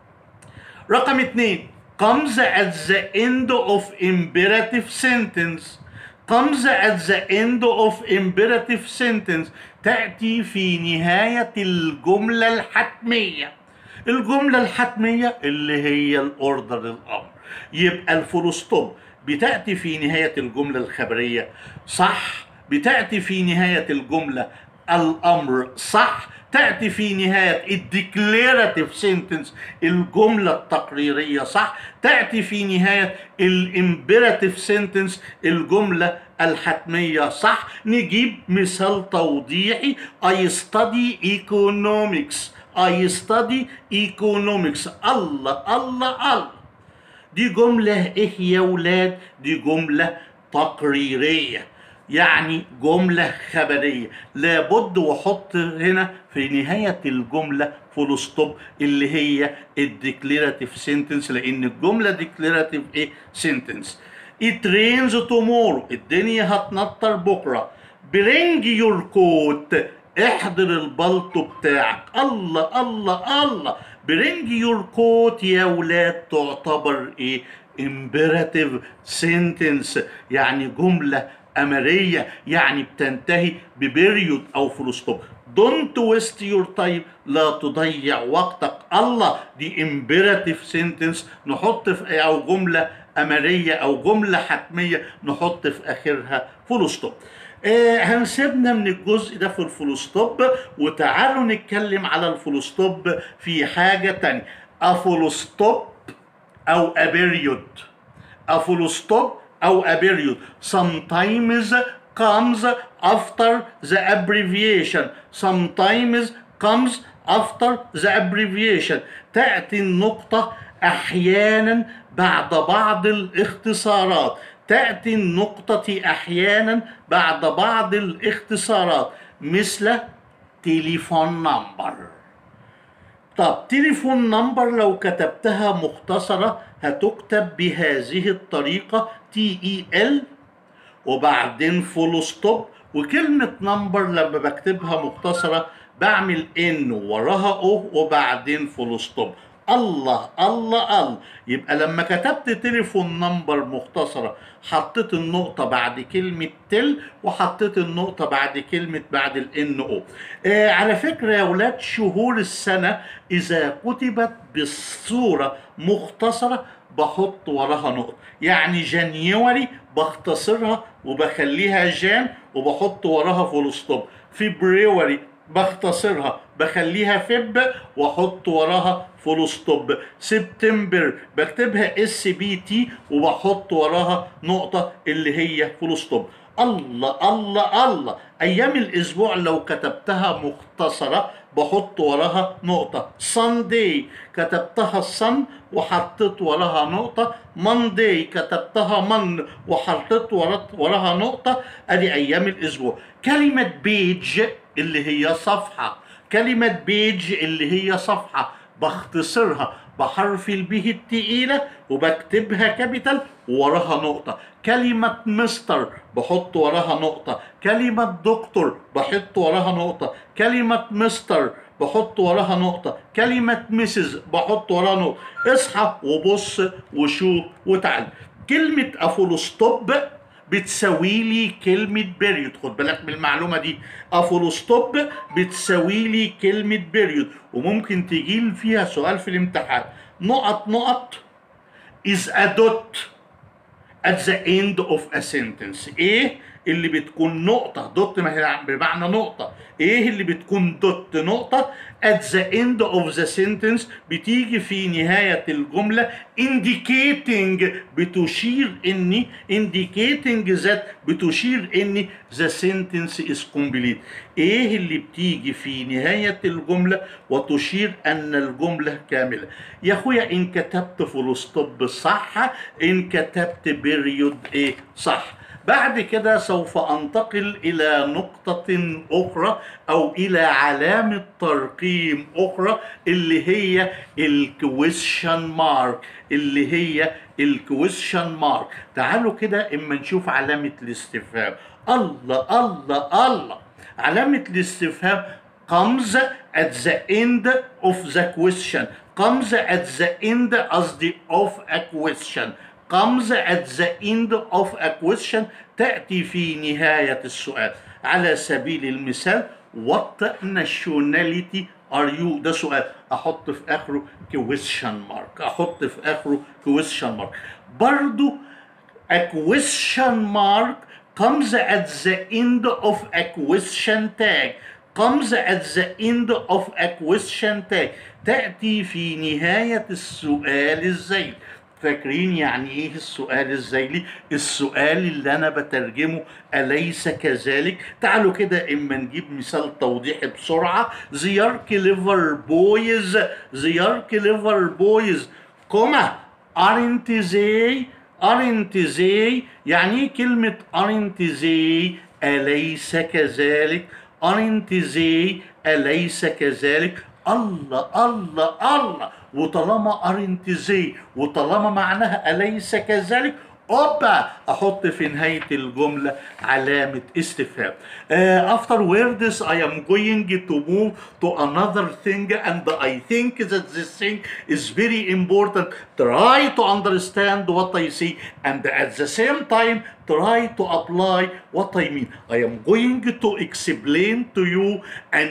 رقم اتنين comes at the end of imperative sentence comes at the end of imperative sentence تأتي في نهاية الجملة الحتمية الجملة الحتمية اللي هي الأوردر الأمر يبقى الفول ستوب بتأتي في نهاية الجملة الخبرية صح بتأتي في نهاية الجملة الأمر صح تأتي في نهاية الديكليراتيف سنتنس الجملة التقريرية صح تأتي في نهاية الامبيراتيف سنتنس الجملة الحتمية صح نجيب مثال توضيحي I study economics I study economics الله الله الله دي جملة ايه يا ولاد دي جملة تقريرية يعني جملة خبرية لابد واحط هنا في نهاية الجملة فول ستوب اللي هي الديكليراتيف سنتنس لان الجملة ديكليراتيف ايه سنتنس It rains tomorrow الدنيا هتنطر بكرة bring your coat احضر البلطو بتاعك الله الله الله bring your coat يا ولاد تعتبر ايه imperative sentence يعني جملة أمرية يعني بتنتهي ببريود أو فول ستوب don't waste your time لا تضيع وقتك الله دي imperative sentence نحط في أو جملة أمرية أو جملة حتمية نحط في آخرها فول ستوب آه هنسيبنا من الجزء ده في الفول ستوب وتعالوا نتكلم على الفول ستوب في حاجة تانية أفول ستوب أو أبريود أفول ستوب أو أبريود sometimes comes after the abbreviation sometimes comes after the abbreviation تأتي النقطة أحيانا بعد بعض الاختصارات تأتي النقطة أحيانا بعد بعض الاختصارات مثل تليفون نمبر طب تليفون نمبر لو كتبتها مختصرة هتكتب بهذه الطريقة تي اي ال وبعدين فول ستوب وكلمة نمبر لما بكتبها مختصرة بعمل ان وراها او وبعدين فول ستوب الله الله الله يبقى لما كتبت تليفون نمبر مختصرة حطيت النقطة بعد كلمة تل وحطيت النقطة بعد كلمة بعد الان او آه على فكرة يا ولاد شهور السنة إذا كتبت بالصورة مختصرة بحط وراها نقطة يعني جانيوري بختصرها وبخليها جان وبحط وراها فول ستوب فبراير بختصرها بخليها فب واحط وراها فول ستوب سبتمبر بكتبها اس بي تي وبحط وراها نقطة اللي هي فول ستوب الله الله الله ايام الاسبوع لو كتبتها مختصرة بحط وراها نقطة Sunday كتبتها صن وحطيت وراها نقطة Monday كتبتها من وحطيت وراها نقطة ادي ايام الاسبوع كلمة بيج اللي هي صفحة كلمة بيج اللي هي صفحة بختصرها بحرف البه التقيلة وبكتبها كابيتال ووراها نقطة كلمة مستر بحط وراها نقطة كلمة دكتور بحط وراها نقطة كلمة مستر بحط وراها نقطة كلمة مسز بحط وراها نقطة اصحى وبص وشوف وتعال كلمة أفولوستوب بتساوي لي كلمة بيريود خد بالك من المعلومة دي أفولوستوب بتساوي لي كلمة بيريود وممكن تجي فيها سؤال في الامتحان نقط نقط is a dot at the end of a sentence ايه اللي بتكون نقطة دوت ما هي بمعنى نقطة ايه اللي بتكون دوت نقطة at the end of the sentence بتيجي في نهاية الجملة indicating بتشير اني indicating that بتشير اني the sentence is complete ايه اللي بتيجي في نهاية الجملة وتشير ان الجملة كاملة يا اخويا ان كتبت فول ستوب صح ان كتبت بيريود ايه صح بعد كده سوف انتقل الى نقطة اخرى او الى علامة ترقيم اخرى اللي هي الكويشن مارك اللي هي الكويشن مارك تعالوا كده اما نشوف علامة الاستفهام الله الله الله علامة الاستفهام comes at the end of the question comes at the end قصدي of a question comes at the end of a question تأتي في نهاية السؤال على سبيل المثال what nationality are you ده سؤال أحط في آخره question mark أحط في آخره question mark برضو a question mark comes at the end of a question tag comes at the end of a question tag تأتي في نهاية السؤال الزيل فاكرين يعني ايه السؤال الزيلي السؤال اللي انا بترجمه اليس كذلك تعالوا كده اما نجيب مثال توضيحي بسرعه زيار كليفر بويز زيار كليفر بويز كوما aren't they aren't they يعني ايه كلمه aren't they اليس كذلك aren't they اليس كذلك الله الله الله وطالما ارنت زي وطالما معناها اليس كذلك اوبا احط في نهايه الجمله علامه استفهام uh, afterwards I am going to move to another thing and I think that this thing is very important try to understand what I see and at the same time try to apply what I mean I am going to explain to you an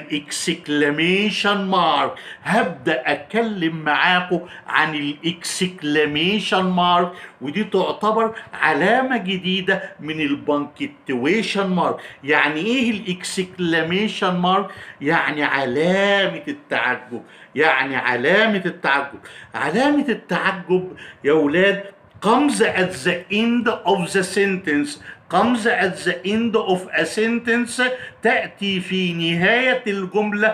exclamation mark هبدا اتكلم معاكم عن الاكسكلاميشن مارك ودي تعتبر علامه جديده من البنكتويشن مارك يعني ايه الاكسكلاميشن مارك يعني علامه التعجب يعني علامه التعجب علامه التعجب يا ولاد comes at the end of the sentence comes at the end of a sentence تأتي في نهاية الجملة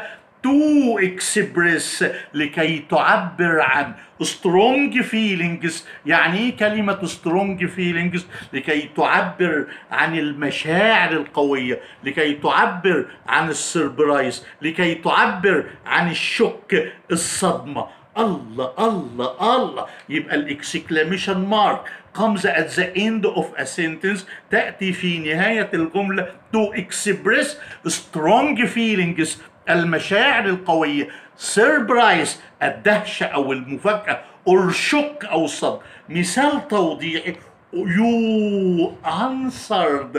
to express لكي تعبر عن strong feelings يعني ايه كلمة strong feelings لكي تعبر عن المشاعر القوية لكي تعبر عن السربرايز لكي تعبر عن الشك الصدمة الله الله الله يبقى الاكسكلاميشن مارك comes at the end of a sentence تأتي في نهاية الجملة to express strong feelings المشاعر القوية سيربرايز الدهشة أو المفاجأة or shock أو الصدمة مثال توضيحي you answered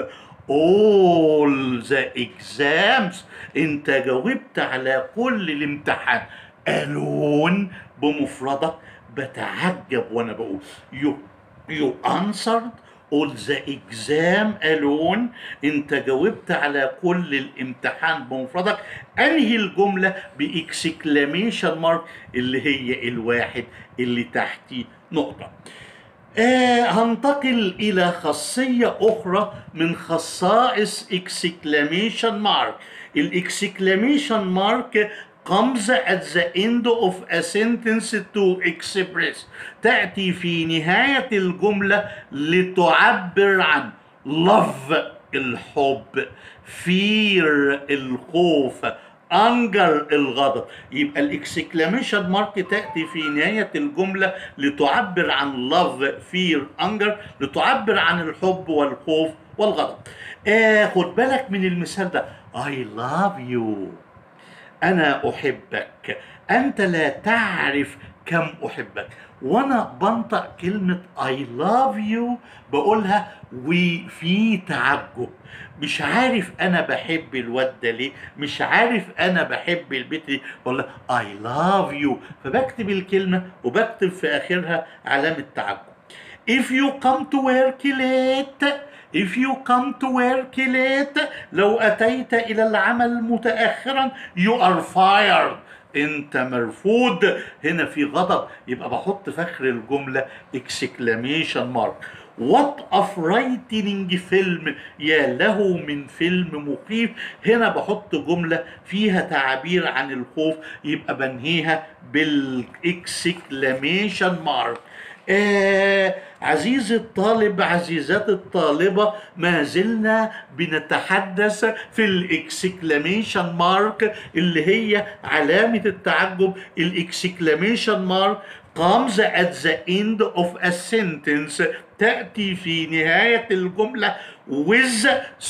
all the exams انت جاوبت على كل الامتحان alone بمفردك بتعجب وانا بقول you you answered all the exam alone انت جاوبت على كل الامتحان بمفردك انهي الجمله باكسكلاميشن مارك اللي هي الواحد اللي تحتي نقطه آه هنتقل الى خاصيه اخرى من خصائص اكسكلاميشن مارك الاكسكلاميشن مارك comes at the end of a sentence to express تأتي في نهاية الجملة لتعبر عن love الحب fear الخوف انجر الغضب يبقى الاكسكلاميشن مارك تاتي في نهايه الجمله لتعبر عن لاف فير انجر لتعبر عن الحب والخوف والغضب آه خد بالك من المثال ده I love you أنا أحبك أنت لا تعرف كم أحبك وأنا بنطق كلمة I love you بقولها وفي تعجب مش عارف أنا بحب الواد ده ليه مش عارف أنا بحب البنت دي ولا I love you فبكتب الكلمة وبكتب في آخرها علامة تعجب If you come to work late If you come to work late لو أتيت إلى العمل متأخرا you are fired انت مرفوض هنا في غضب يبقى بحط فخر الجملة exclamation mark وات a frightening فيلم يا له من فيلم مخيف هنا بحط جملة فيها تعبير عن الخوف يبقى بنهيها بالاكسكلاميشن مارك آه عزيزي الطالب عزيزات الطالبة ما زلنا بنتحدث في الاكسكلاميشن مارك اللي هي علامة التعجب الاكسكلاميشن مارك comes at the end of a sentence تأتي في نهاية الجملة with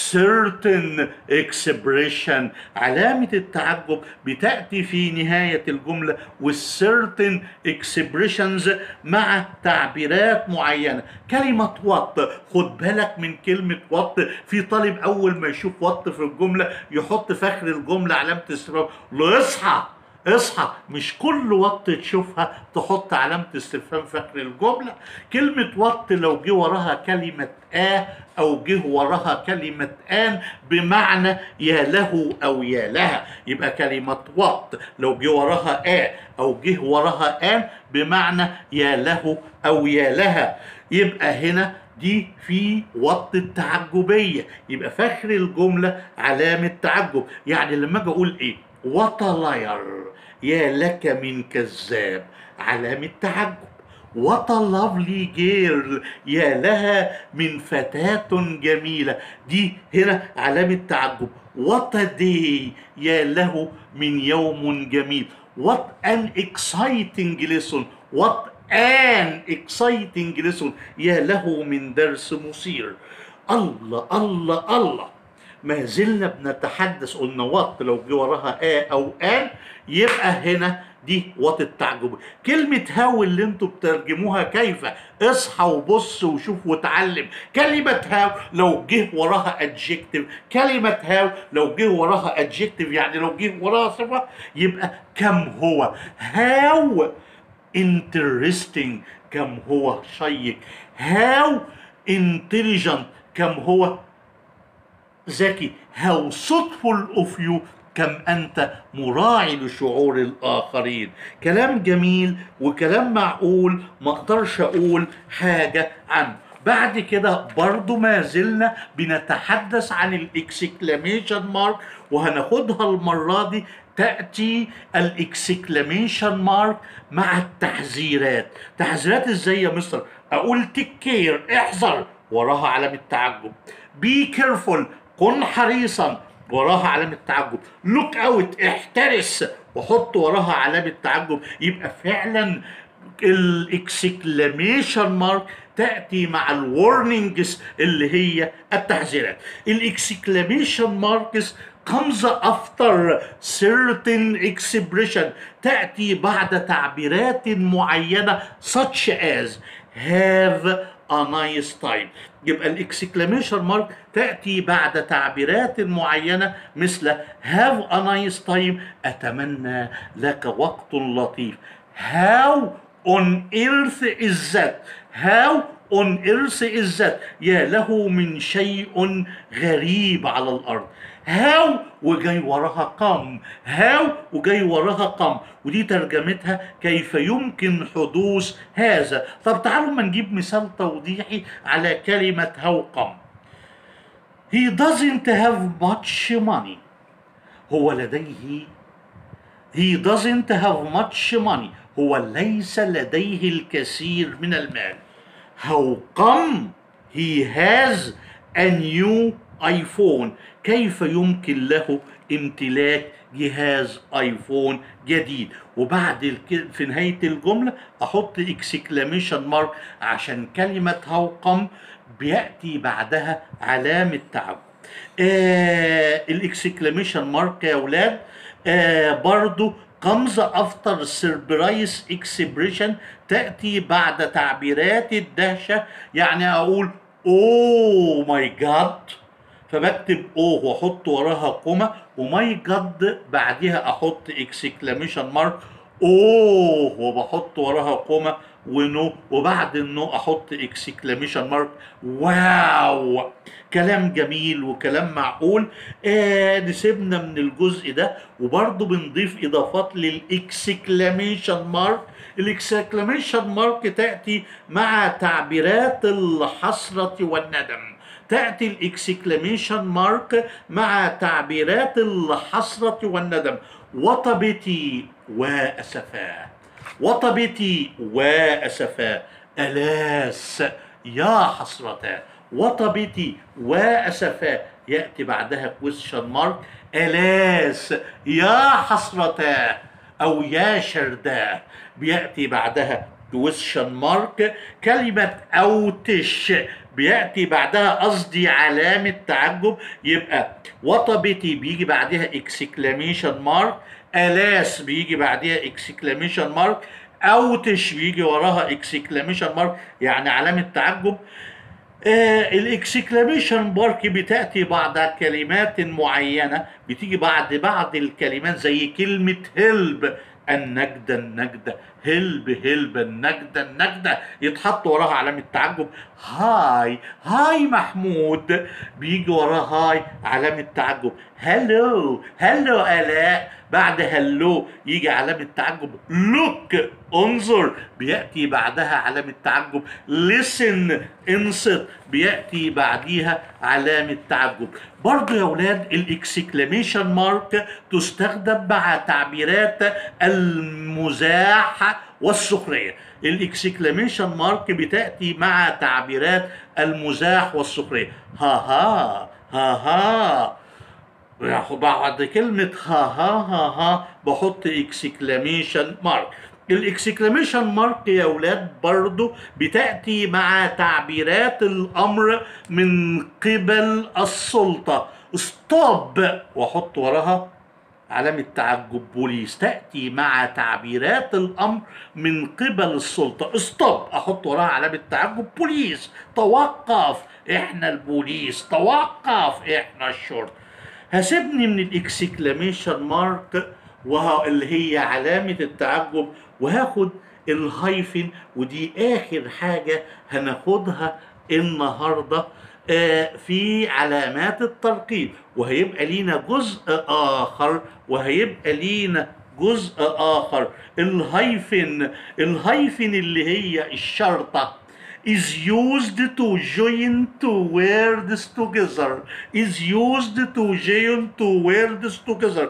certain expression علامة التعجب بتأتي في نهاية الجملة with certain expressions مع تعبيرات معينة كلمة what خد بالك من كلمة what في طالب أول ما يشوف what في الجملة يحط فخر الجملة علامة استفهام له اصحى اصحى مش كل وط تشوفها تحط علامة استفهام فخر الجملة كلمة وط لو جه وراها كلمة آه أو جه وراها كلمة آن بمعنى يا له أو يا لها يبقى كلمة وط لو جه وراها آه أو جه وراها آن بمعنى يا له أو يا لها يبقى هنا دي في وط التعجبية يبقى فخر الجملة علامة تعجب يعني لما أجي أقول إيه وات لاير يا لك من كذاب علامة تعجب وات لافلي جيرل يا لها من فتاة جميلة دي هنا علامة تعجب وات داي يا له من يوم جميل وات ان اكسايتنج ليسون وات ان اكسايتنج ليسون يا له من درس مثير الله الله الله ما زلنا بنتحدث قلنا وات لو جه وراها آ أو آن يبقى هنا دي وات التعجب كلمة هاو اللي انتوا بترجموها كيف اصحى وبص وشوف وتعلم كلمة هاو لو جه وراها adjective كلمة هاو لو جه وراها adjective يعني لو جه وراها صفة يبقى كم هو هاو interesting كم هو شيق هاو intelligent كم هو ذكي how thoughtful of you كم أنت مراعي لشعور الآخرين كلام جميل وكلام معقول ما أقدرش أقول حاجة عنه بعد كده برضو ما زلنا بنتحدث عن الاكسكلاميشن مارك وهناخدها المرة دي تأتي الاكسكلاميشن مارك مع التحذيرات تحذيرات ازاي يا مستر اقول تيك كير احذر وراها علامة تعجب بي كيرفول كن حريصا وراها علامة تعجب لوك اوت احترس وحط وراها علامة تعجب يبقى فعلا الاكسكلاميشن مارك تأتي مع الورنينجز اللي هي التحذيرات الاكسكلاميشن ماركس comes after certain expression تأتي بعد تعبيرات معينة such as have a nice time يبقى الاكسكلاميشن مارك تأتي بعد تعبيرات معينة مثل have a nice time أتمنى لك وقت لطيف how on earth is that how on earth is that يا له من شيء غريب على الأرض هاو وجاي وراها قام هاو وجاي وراها قام ودي ترجمتها كيف يمكن حدوث هذا طب تعالوا ما نجيب مثال توضيحي على كلمة هاو قام He doesn't have much money هو لديه He doesn't have much money هو ليس لديه الكثير من المال How come he has a new ايفون كيف يمكن له امتلاك جهاز ايفون جديد وبعد الك... في نهايه الجمله احط اكسكلاميشن مارك عشان كلمه هوقم بياتي بعدها علامه تعجب آه الاكسكلاميشن مارك يا اولاد آه برضو comes after surprise expression تأتي بعد تعبيرات الدهشة يعني أقول أوه ماي جاد فبكتب أوه وأحط وراها كوما وماي جاد بعدها أحط اكسكلاميشن مارك أوه وبحط وراها كوما ونو وبعد النو احط اكسكلاميشن مارك واو كلام جميل وكلام معقول آه نسيبنا من الجزء ده وبرضه بنضيف اضافات للاكسكلاميشن مارك الاكسكلاميشن مارك تاتي مع تعبيرات الحسره والندم تأتي الإكسكلاميشن مارك مع تعبيرات الحسرة والندم وطبتي وأسفاه وطبتي وأسفا ألاس يا حسرتا وطبتي وأسفا يأتي بعدها كويشن مارك ألاس يا حسرتا أو يا شردا بيأتي بعدها كويشن مارك كلمة أوتش بيأتي بعدها قصدي علامة تعجب يبقى وطبتي بيجي بعدها اكسكلاميشن مارك الاس بيجي بعديها اكسكلاميشن مارك اوتش بيجي وراها اكسكلاميشن مارك يعني علامه تعجب آه الاكسكلاميشن مارك بتاتي بعد كلمات معينه بتيجي بعد بعض الكلمات زي كلمه هيلب النجدة النجدة هلب هلب النجدة النجدة يتحط وراها علامة تعجب هاي هاي محمود بيجي وراها هاي علامة تعجب هلو هلو آلاء بعد هلو يجي علامة تعجب لوك انظر بيأتي بعدها علامة تعجب listen انصت بيأتي بعديها علامة تعجب برضو يا ولاد الاكسكلاميشن مارك تستخدم مع تعبيرات المزاح والسخرية الاكسكلاميشن مارك بتأتي مع تعبيرات المزاح والسخرية ها ها ها ها بعد كلمة ها ها ها ها بحط اكسكلاميشن مارك الاكسكلاميشن مارك يا ولاد برضو بتأتي مع تعبيرات الأمر من قبل السلطة ستوب واحط وراها علامة تعجب بوليس تأتي مع تعبيرات الأمر من قبل السلطة ستوب أحط وراها علامة تعجب بوليس توقف إحنا البوليس توقف إحنا الشرطة هسيبني من الاكسكلاميشن مارك اللي هي علامة التعجب وهاخد الهايفن ودي آخر حاجة هناخدها النهارده في علامات الترقيم وهيبقى لينا جزء آخر وهيبقى لينا جزء آخر الهايفن الهايفن اللي هي الشرطة is used to join two words together is used to join two words together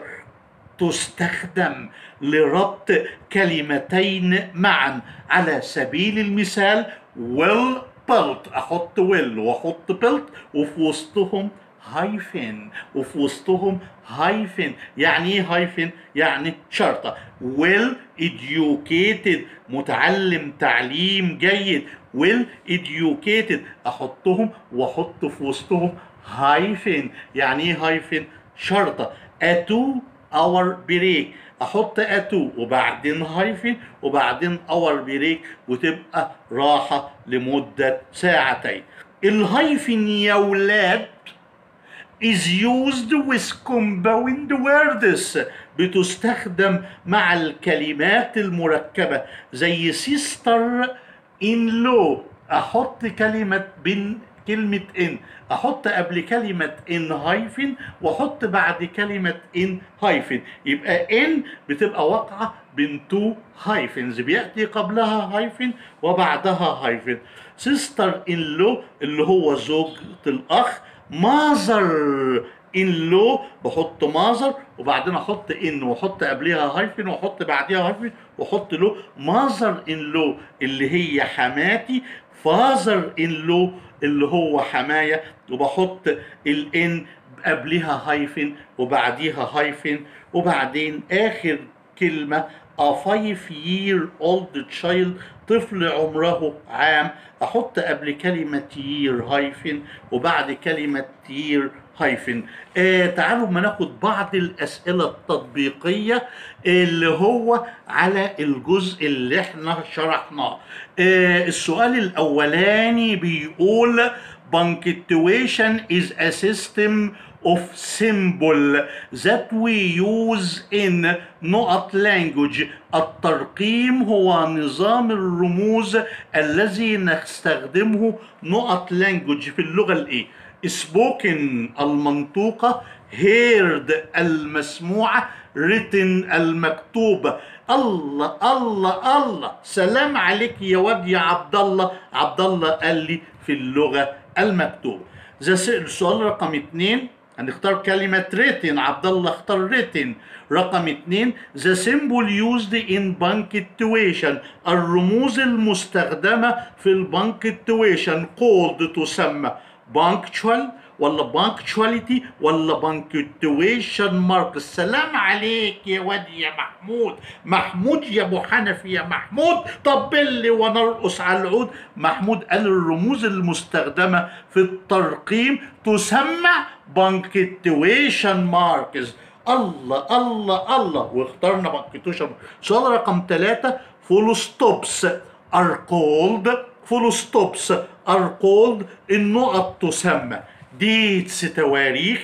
تستخدم لربط كلمتين معا على سبيل المثال will بلت احط ويل واحط بلت وفي وسطهم هايفن وفي وسطهم هايفن يعني ايه هايفن يعني شرطه ويل educated متعلم تعليم جيد ويل educated احطهم واحط في وسطهم هايفن يعني ايه هايفن شرطه اتو اور بريك احط اتو وبعدين هايفن وبعدين اور بريك وتبقى راحه لمده ساعتين الهايفن يا ولاد is used with compound words بتستخدم مع الكلمات المركبة زي sister in law أحط كلمة بين كلمة إن أحط قبل كلمة إن هايفن وأحط بعد كلمة إن هايفن يبقى إن بتبقى واقعة بين تو هايفنز بيأتي قبلها هايفن وبعدها هايفن سيستر إن لو اللي هو زوجة الأخ ماذر ان لو بحط ماذر وبعدين احط ان واحط قبلها هايفن واحط بعديها هايفن واحط له ماذر ان لو اللي هي حماتي فازر ان لو اللي هو حمايه وبحط الان قبلها هايفن وبعديها هايفن وبعدين اخر كلمه a five year old child طفل عمره عام احط قبل كلمه year هايفن وبعد كلمه year هايفن آه تعالوا ما ناخد بعض الاسئله التطبيقيه اللي هو على الجزء اللي احنا شرحناه آه السؤال الاولاني بيقول punctuation is a system of symbol that we use in نقط language الترقيم هو نظام الرموز الذي نستخدمه نقط language في اللغة الايه spoken المنطوقة heard المسموعة written المكتوبة الله الله الله سلام عليك يا واد يا عبد الله عبد الله قال لي في اللغة المكتوبة ده السؤال رقم اتنين هنختار كلمة written عبد الله اختار written رقم اتنين the symbol used in punctuation الرموز المستخدمة في البنكتويشن called تسمى punctual ولا punctuality ولا punctuation mark السلام عليك يا واد يا محمود محمود يا ابو حنفي يا محمود طبل لي ونرقص على العود محمود قال الرموز المستخدمة في الترقيم تسمى punctuation marks الله الله الله واخترنا punctuation سؤال رقم ثلاثة full stops are called full stops are called النقط تسمى ديتس تواريخ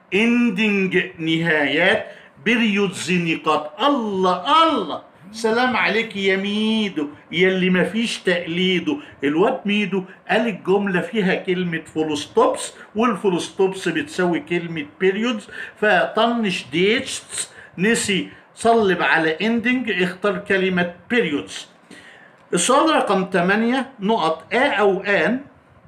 اندنج نهايات بريودز نقاط الله الله سلام عليك يا ميدو يلي مفيش تقليده الواد ميدو قال الجملة فيها كلمة فول ستوبس والفول ستوبس بتساوي كلمة بيريودز فطنش ديتس نسي صلب على اندنج اختار كلمة بيريودز السؤال رقم 8 نقط آ أو آن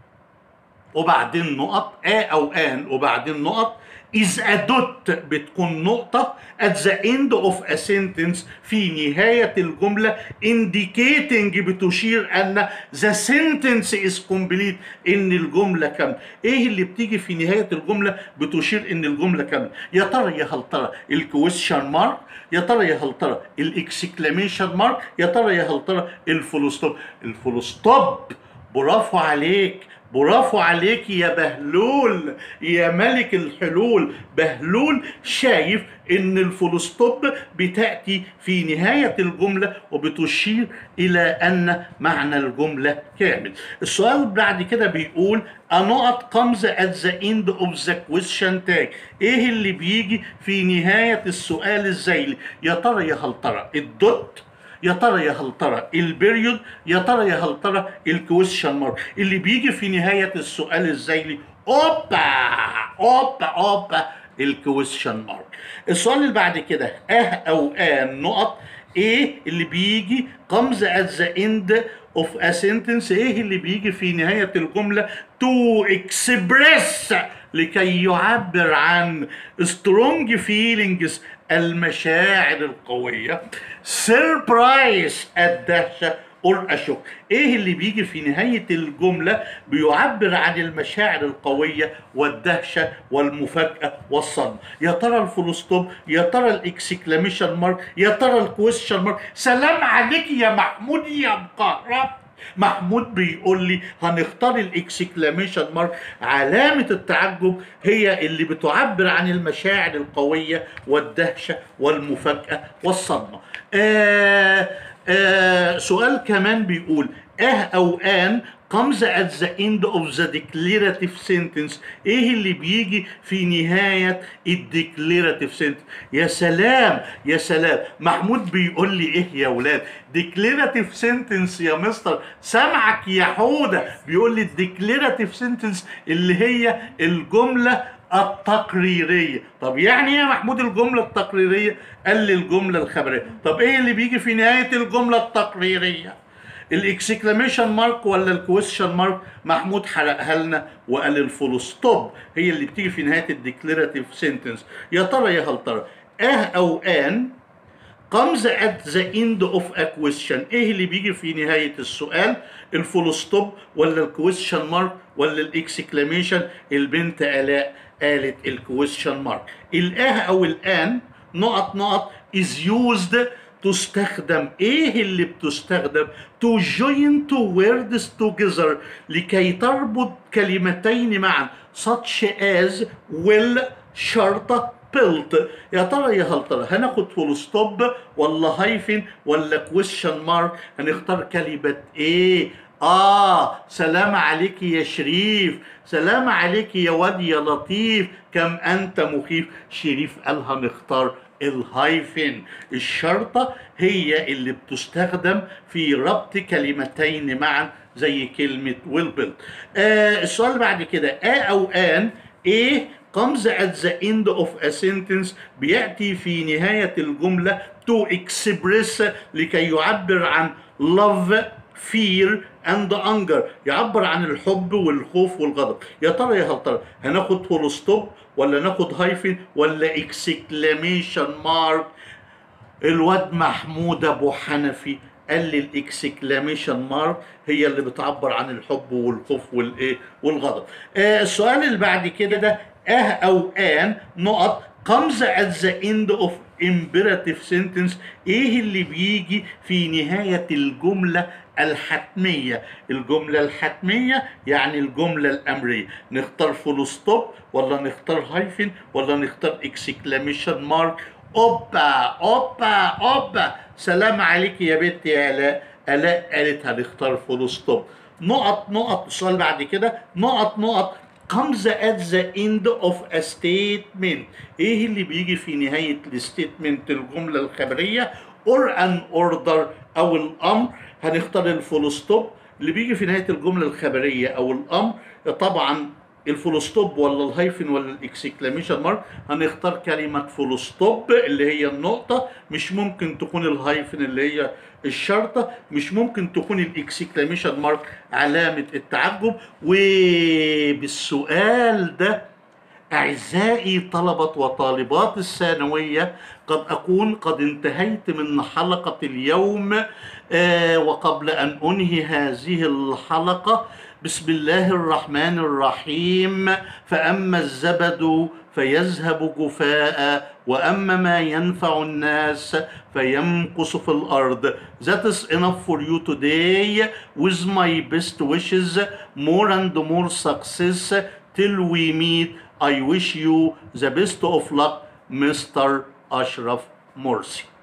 وبعدين نقط آ أو آن وبعدين نقط is a dot بتكون نقطة at the end of a sentence في نهاية الجملة indicating بتشير أن the sentence is complete إن الجملة كاملة إيه اللي بتيجي في نهاية الجملة بتشير إن الجملة كاملة يا ترى يا هل ترى الكويشن مارك يا ترى يا هل ترى الاكسكلاميشن مارك يا ترى يا هل ترى الفول ستوب الفول ستوب برافو عليك برافو عليك يا بهلول يا ملك الحلول بهلول شايف ان الفول ستوب بتاتي في نهايه الجمله وبتشير الى ان معنى الجمله كامل السؤال بعد كده بيقول a نقط comes at the end of the question tag ايه اللي بيجي في نهايه السؤال الزيلي يا ترى يا هل ترى الدوت يا ترى يا هل ترى البريود يا ترى يا هل ترى الكويشن مارك اللي بيجي في نهايه السؤال الزيلي اوبا اوبا اوبا الكويشن مارك السؤال اللي بعد كده اه او ان نقط ايه اللي بيجي comes at the end of a sentence ايه اللي بيجي في نهايه الجمله to express لكي يعبر عن strong feelings المشاعر القوية سيربرايز الدهشة اور اشوك ايه اللي بيجي في نهاية الجملة بيعبر عن المشاعر القوية والدهشة والمفاجأة والصدمة يا ترى الفلوستوب يا ترى الاكسكلاميشن مارك يا ترى الكويشن مارك سلام عليك يا محمود يا مقرب محمود بيقول لي هنختار الاكسكلاميشن مارك علامة التعجب هي اللي بتعبر عن المشاعر القوية والدهشة والمفاجأة والصدمة آه آه سؤال كمان بيقول اه او ان comes at the end of the declarative sentence ايه اللي بيجي في نهاية الديكليراتيف sentence يا سلام يا سلام محمود بيقول لي ايه يا ولاد declarative sentence يا مستر سامعك يا حودة بيقول لي الديكليراتيف sentence اللي هي الجملة التقريرية طب يعني ايه يا محمود الجملة التقريرية قال لي الجملة الخبرية طب ايه اللي بيجي في نهاية الجملة التقريرية الاكسكلاميشن مارك ولا الكويشن مارك محمود حرقها لنا وقال الفول ستوب هي اللي بتيجي في نهايه الديكليراتيف سنتنس يا ترى يا هل ترى اه او ان comes at the end of a question ايه اللي بيجي في نهاية السؤال الفول ستوب ولا الكويشن مارك ولا الاكسكلاميشن البنت آلاء قالت الكويشن مارك الآه أو الآن نقط نقط is used تستخدم ايه اللي بتستخدم to join two words together لكي تربط كلمتين معا such as will شرطة built يا ترى يا هل ترى هناخد فول ستوب ولا هايفن ولا كويشن مارك هنختار كلمة ايه آه سلام عليك يا شريف سلام عليك يا واد يا لطيف كم أنت مخيف شريف قال هنختار الهايفن الشرطة هي اللي بتستخدم في ربط كلمتين معا زي كلمة will build آه السؤال اللي بعد كده آ أو آن إيه comes at the end of a sentence بيأتي في نهاية الجملة to express لكي يعبر عن love fear and anger يعبر عن الحب والخوف والغضب يا ترى يا هل ترى هناخد فول ستوب ولا ناخد هايفن ولا اكسكلاميشن مارك الواد محمود ابو حنفي قال لي الاكسكلاميشن مارك هي اللي بتعبر عن الحب والخوف والايه والغضب آه السؤال اللي بعد كده ده اه او ان نقط comes at the end of imperative sentence ايه اللي بيجي في نهاية الجملة الحتمية الجملة الحتمية يعني الجملة الأمرية نختار فول ستوب ولا نختار هايفن ولا نختار اكسكلاميشن مارك اوبا اوبا اوبا سلام عليك يا بنت يا آلاء آلاء قالت هنختار فول ستوب نقط نقط السؤال بعد كده نقط نقط comes at the end of a statement ايه اللي بيجي في نهاية الستيتمنت الجملة الخبرية or an order او الامر هنختار الفول ستوب اللي بيجي في نهاية الجملة الخبرية او الامر طبعا الفول ستوب ولا الهايفن ولا الاكسكلاميشن مارك هنختار كلمة فول ستوب اللي هي النقطة مش ممكن تكون الهايفن اللي هي الشرطة مش ممكن تكون الاكسكلاميشن مارك علامة التعجب وبالسؤال ده أعزائي طلبة وطالبات الثانوية قد أكون قد انتهيت من حلقة اليوم آه وقبل أن أنهي هذه الحلقة بسم الله الرحمن الرحيم فأما الزبد فيذهب جفاء وأما ما ينفع الناس فيمكث في الأرض That is enough for you today with my best wishes more and more success till we meet I wish you the best of luck Mr. Ashraf Morsi